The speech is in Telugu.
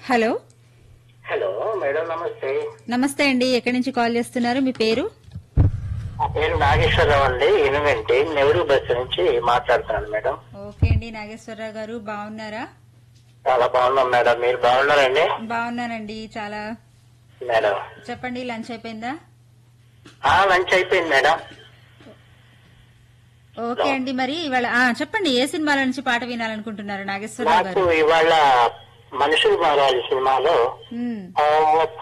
హలో హలో మేడం నమస్తే నమస్తే అండి ఎక్కడి నుంచి కాల్ చేస్తున్నారు మీ పేరు నా పేరు నాగేశ్వరరావు అండి ఎనుగంటి నెహ్రూ బస్ నుంచి మాట్లాడుతున్నాను మేడం ఓకే అండి నాగేశ్వరరావు గారు బాగున్నారా చాలా బాగున్నాం మేడం మీరు బాగున్నారండి బాగున్నానండి చాలా మేడం చెప్పండి లంచ్ అయిపోయిందా ఆ లంచ్ అయిపోయింది మేడం ఓకే అండి మరి ఇవాళ ఆ, చెప్పండి ఏ సినిమాల నుంచి పాట వినాలనుకుంటున్నారు నాగేశ్వరరావు నాకు గారు ఇవాళ మనుషులు మారాలి సినిమాలో ఉమ్, ఆ,